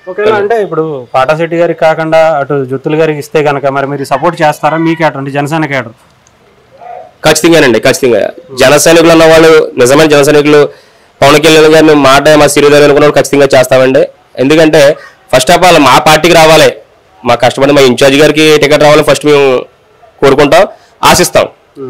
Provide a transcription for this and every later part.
ఒకవేళ అంటే ఇప్పుడు పాటాశెట్టి గారికి కాకుండా అటు జొత్తుల గారికి ఇస్తే కనుక మరి మీరు సపోర్ట్ చేస్తారా మీ కేటర్ అంటే జనసేన కేటర్ ఖచ్చితంగానండి ఖచ్చితంగా జన సైనికులు అన్న వాళ్ళు నిజమైన జన సైనికులు పవన్ కళ్యాణ్ గారిని మాట మా సిరిదారు అనుకున్న వాళ్ళు ఖచ్చితంగా చేస్తామండి ఎందుకంటే ఫస్ట్ ఆఫ్ ఆల్ మా పార్టీకి రావాలి మా కష్టపడి మా ఇన్ఛార్జ్ గారికి టికెట్ రావాలని ఫస్ట్ మేము కోరుకుంటాం ఆశిస్తాం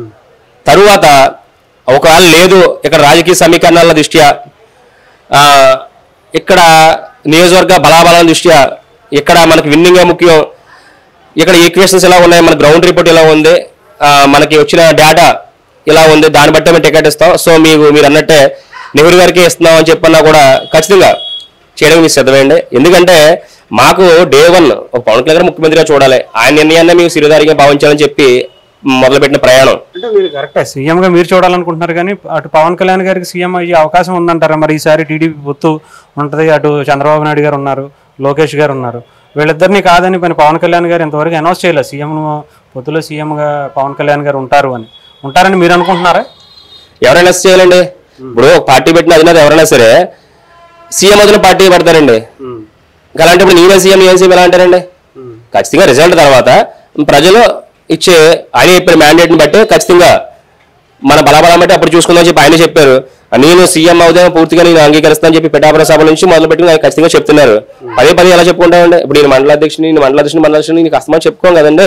తరువాత ఒకవేళ లేదు ఇక్కడ రాజకీయ సమీకరణాల దృష్ట్యా ఆ, ఇక్కడ నియోజకవర్గ బలాబలాల దృష్ట్యా ఇక్కడ మనకి విన్నింగే ముఖ్యం ఇక్కడ ఈక్వేషన్స్ ఎలా ఉన్నాయి మన గ్రౌండ్ రిపోర్ట్ ఎలా ఉంది ఆ, మనకి వచ్చిన డేటా ఇలా ఉంది దాన్ని బట్టే మేము టికెట్ ఇస్తాం సో మీకు మీరు అన్నట్టే నెహ్రూ గారికి ఇస్తున్నాం అని చెప్పన్నా కూడా ఖచ్చితంగా చేయడం మీరు సిద్ధమైండి ఎందుకంటే మాకు డే వన్ ఒక పవన్ కళ్యాణ్ గారు ముఖ్యమంత్రిగా చూడాలి ఆయన నిర్ణయాన్ని మేము సిరిదారిగా భావించాలని చెప్పి మొదలుపెట్టిన ప్రయాణం అంటే మీరు కరెక్టే సీఎం గా మీరు చూడాలనుకుంటున్నారు కానీ అటు పవన్ కళ్యాణ్ గారికి సీఎం అయ్యే అవకాశం ఉందంటారా మరి ఈసారి టీడీపీ పొత్తు ఉంటది అటు చంద్రబాబు నాయుడు గారు ఉన్నారు లోకేష్ గారు ఉన్నారు వీళ్ళిద్దరిని కాదని పని పవన్ కళ్యాణ్ గారు ఇంతవరకు అనౌన్స్ చేయలేదు సీఎం పొత్తులో సీఎం గా పవన్ కళ్యాణ్ గారు ఉంటారు అని ఉంటారని మీరు అనుకుంటున్నారా ఎవరైనా చేయాలండి ఇప్పుడు ఒక పార్టీ పెట్టిన అధినేత ఎవరైనా సరే సీఎం అదిన పార్టీ పెడతారండి ఇంకా అలాంటప్పుడు నేనే సీఎం నేను సీఎం ఎలా అంటారండి ఖచ్చితంగా రిజల్ట్ తర్వాత ప్రజలు ఇచ్చే ఆయన చెప్పిన మ్యాండేట్ని బట్టి ఖచ్చితంగా మన బలబలం బట్టి అప్పుడు చూసుకుందాం చెప్పి ఆయన చెప్పారు నేను సీఎం అవుదాం పూర్తిగా నేను అంగీకరిస్తానని చెప్పి పిఠాపురం సభ నుంచి మొదలుపెట్టి ఆయన ఖచ్చితంగా చెప్తున్నారు పదే పదే ఎలా చెప్పుకుంటామండి ఇప్పుడు నేను మండల అధ్యక్షుని నేను మండల అధ్యక్షుని మండల అధ్యక్షుని నీకు అస్తమానం చెప్పుకోం కదండి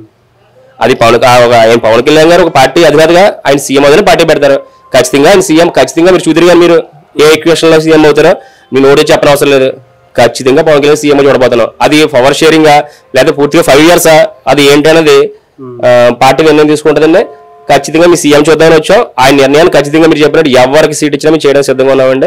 అది పవన్ కా- ఒక ఆయన పవన్ కళ్యాణ్ గారు ఒక పార్టీ అధినేతగా ఆయన సీఎం అవుదని పార్టీ పెడతారు ఖచ్చితంగా ఆయన సీఎం ఖచ్చితంగా మీరు చూద్దరు మీరు ఏ ఈక్వేషన్ లో సీఎం అవుతారో మీ నోటే చెప్పనవసరం అవసరం లేదు ఖచ్చితంగా పవన్ కళ్యాణ్ సీఎం చూడబోతున్నాం అది పవర్ షేరింగ్ లేదా పూర్తిగా ఫైవ్ ఇయర్స్ అది ఏంటి అనేది ఆ, పార్టీ నిర్ణయం తీసుకుంటుందండి ఖచ్చితంగా మీ సీఎం చూద్దామని వచ్చాం ఆయన నిర్ణయాన్ని ఖచ్చితంగా మీరు చెప్పినట్టు ఎవరికి సీట్ ఇచ్చినా మేము చేయడానికి సిద్ధంగా ఉన్నామండి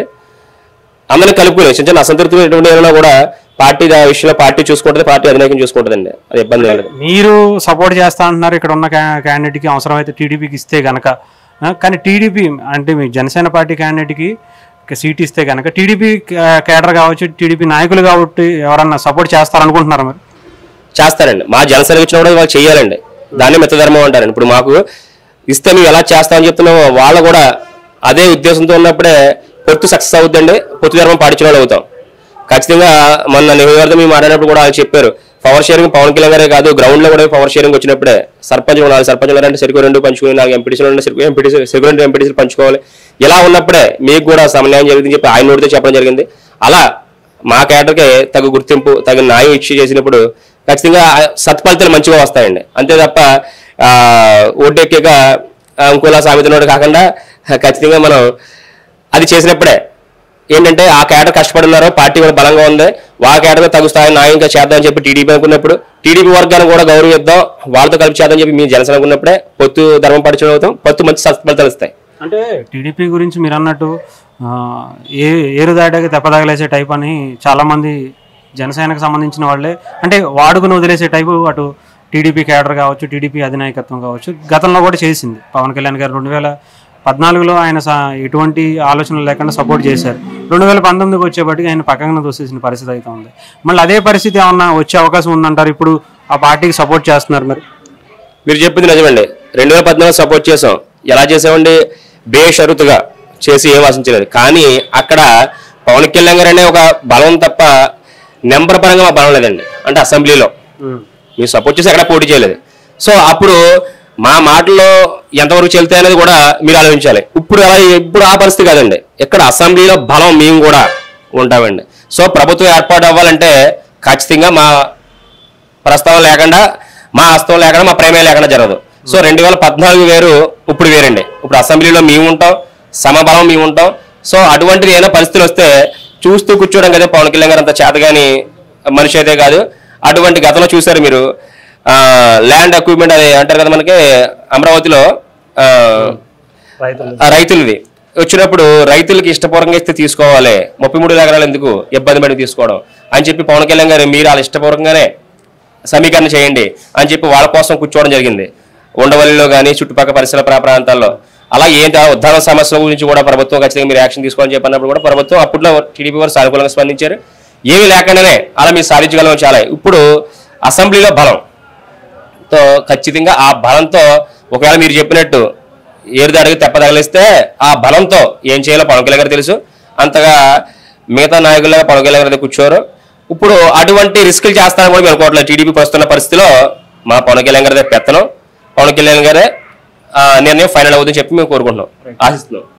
అందరిని కలుపుకుని చిన్న చిన్న అసంతృప్తులు ఎటువంటి ఏమైనా కూడా పార్టీ దా విషయంలో పార్టీ చూసుకుంటుంది పార్టీ అధినాయకం చూసుకుంటుందండి అది ఇబ్బంది ఏం లేదు మీరు సపోర్ట్ చేస్తా అంటున్నారు ఇక్కడ ఉన్న క్యాండిడేట్కి అవసరమైతే టీడీపీకి ఇస్తే గనక ఆ, కానీ టీడీపీ అంటే మీ జనసేన పార్టీ క్యాండిడేట్కి సీట్ ఇస్తే గనక టీడీపీ కేడర్ కావచ్చు టీడీపీ నాయకులు కాబట్టి ఎవరన్నా సపోర్ట్ చేస్తారనుకుంటున్నారా మరి చేస్తారండి మా జనసేన ఇచ్చిన కూడా వాళ్ళు చేయాలండి దాన్ని మిత్తధర్మం అంటారండి ఇప్పుడు మాకు ఇస్తే మేము ఎలా చేస్తామని చెప్తున్నామో వాళ్ళు కూడా అదే ఉద్దేశంతో ఉన్నప్పుడే పొత్తు సక్సెస్ అవుతుందండి పొత్తు ధర్మం పాటించిన వాళ్ళు అవుతాం ఖచ్చితంగా మొన్న నెహ్రూ గారితో మేము మాట్లాడినప్పుడు కూడా వాళ్ళు చెప్పారు పవర్ షేరింగ్ పవన్ కళ్యాణ్ గారే కాదు గ్రౌండ్ లో కూడా పవర్ షేరింగ్ వచ్చినప్పుడే సర్పంచ్ నాలుగు సర్పంచ్ అంటే సరిగ్గా రెండు పంచుకుని నాలుగు ఎంపీటీసీలు ఉంటే సరిగ్గా ఎంపీటీసీ సరిగ్గా రెండు ఎంపీటీసీలు పంచుకోవాలి ఇలా ఉన్నప్పుడే మీకు కూడా సమన్వయం జరిగిందని చెప్పి ఆయన నోటితో చెప్పడం జరిగింది అలా మా కేటర్కి తగు గుర్తింపు తగిన న్యాయం ఇచ్చి చేసినప్పుడు ఖచ్చితంగా ఆ సత్ఫలితాలు మంచిగా వస్తాయండి అంతే తప్ప ఆ, ఓటెక్కాక ఆ, ఇంకోలా సామెతనోడు కాకుండా ఖచ్చితంగా మనం అది చేసినప్పుడే ఏంటంటే ఆ కేటర్ కష్టపడున్నారు పార్టీ కూడా బలంగా ఉంది వాళ్ళ కేటర్ తగు స్థాయి న్యాయంగా చేద్దామని చెప్పి టీడీపీ అనుకున్నప్పుడు టీడీపీ వర్గాన్ని కూడా గౌరవిద్దాం వాళ్ళతో కలిపి చేద్దామని చెప్పి మీ జనసేన అనుకున్నప్పుడే పొత్తు ధర్మం పరిచయం అవుతాం పొత్తు మంచి సత్ఫలితాలు ఇస్తాయి అంటే టీడీపీ గురించి మీరు అన్నట్టు ఆ, ఏ ఏరు దాటాకి తెప్పదగలేసే టైప్ అని చాలామంది జనసేనకు సంబంధించిన వాళ్ళే అంటే వాడుకుని వదిలేసే టైపు అటు టీడీపీ కేడర్ కావచ్చు టీడీపీ అధినాయకత్వం కావచ్చు గతంలో కూడా చేసింది పవన్ కళ్యాణ్ గారు రెండు వేల పద్నాలుగులో ఆయన స- ఎటువంటి ఆలోచనలు లేకుండా సపోర్ట్ చేశారు రెండు వేల పంతొమ్మిదికి వచ్చేప్పటికి ఆయన పక్కన దూసేసిన పరిస్థితి అయితే ఉంది మళ్ళీ అదే పరిస్థితి ఏమన్నా వచ్చే అవకాశం ఉందంటారు ఇప్పుడు ఆ పార్టీకి సపోర్ట్ చేస్తున్నారు మరి మీరు చెప్పింది నిజమండి రెండు వేల పద్నాలుగు సపోర్ట్ చేసాం ఎలా చేసామండి బేషరతుగా చేసి ఏం ఆశించలేదు కానీ అక్కడ పవన్ కళ్యాణ్ గారు అనే ఒక బలం తప్ప నెంబర్ పరంగా మా బలం లేదండి అంటే అసెంబ్లీలో మీరు సపోర్ట్ చేసి ఎక్కడ పోటీ చేయలేదు సో అప్పుడు మా మాటల్లో ఎంతవరకు చెల్తాయి అనేది కూడా మీరు ఆలోచించాలి ఇప్పుడు అలా ఇప్పుడు ఆ పరిస్థితి కాదండి ఇక్కడ అసెంబ్లీలో బలం మేము కూడా ఉంటామండి సో ప్రభుత్వం ఏర్పాటు అవ్వాలంటే ఖచ్చితంగా మా ప్రస్తావన లేకుండా మా హస్తం లేకుండా మా ప్రేమే లేకుండా జరగదు సో రెండు వేల పద్నాలుగు వేరు ఇప్పుడు వేరండి ఇప్పుడు అసెంబ్లీలో మేము ఉంటాం సమబలం మేము ఉంటాం సో అటువంటిది ఏదైనా పరిస్థితులు వస్తే చూస్తూ కూర్చోవడం కదా పవన్ కళ్యాణ్ గారు అంత చేతగాని మనిషి అయితే కాదు అటువంటి గతంలో చూశారు మీరు ల్యాండ్ ఎక్విప్మెంట్ అది అంటారు కదా మనకి అమరావతిలో ఆ, రైతులు ఆ రైతులది వచ్చినప్పుడు రైతులకి ఇష్టపూర్వకంగా ఇస్తే తీసుకోవాలి ముప్పై మూడు ఎకరాలు ఎందుకు ఇబ్బంది పడి తీసుకోవడం అని చెప్పి పవన్ కళ్యాణ్ గారు మీరు వాళ్ళ ఇష్టపూర్వకంగానే సమీకరణ చేయండి అని చెప్పి వాళ్ళ కోసం కూర్చోవడం జరిగింది ఉండవల్లిలో కానీ చుట్టుపక్కల పరిసర ప్రా- ప్రాంతాల్లో అలా ఏంటి ఆ ఉద్దాన సమస్యల గురించి కూడా ప్రభుత్వం ఖచ్చితంగా మీరు యాక్షన్ తీసుకోవాలని చెప్పినప్పుడు కూడా ప్రభుత్వం అప్పట్లో టీడీపీ వారు సానుకూలంగా స్పందించారు ఏమీ లేకుండానే అలా మీరు సాధించగలం చాలా ఇప్పుడు అసెంబ్లీలో బలం తో ఖచ్చితంగా ఆ బలంతో ఒకవేళ మీరు చెప్పినట్టు ఏరుదాడికి తెప్ప తగిలిస్తే ఆ బలంతో ఏం చేయాలో పవన్ కళ్యాణ్ గారు తెలుసు అంతగా మిగతా నాయకులుగా పవన్ కళ్యాణ్ గారు అయితే కూర్చోరు ఇప్పుడు అటువంటి రిస్కులు చేస్తారని కూడా మేము అనుకోవట్లేదు టీడీపీ వస్తున్న పరిస్థితిలో మా పవన్ కళ్యాణ్ గారి పెత్తనం పవన్ కళ్యాణ్ గారే ఆ, నిర్ణయం ఫైనల్ అవుతుందని చెప్పి మేము కోరుకుంటున్నాం ఆశిస్తున్నాం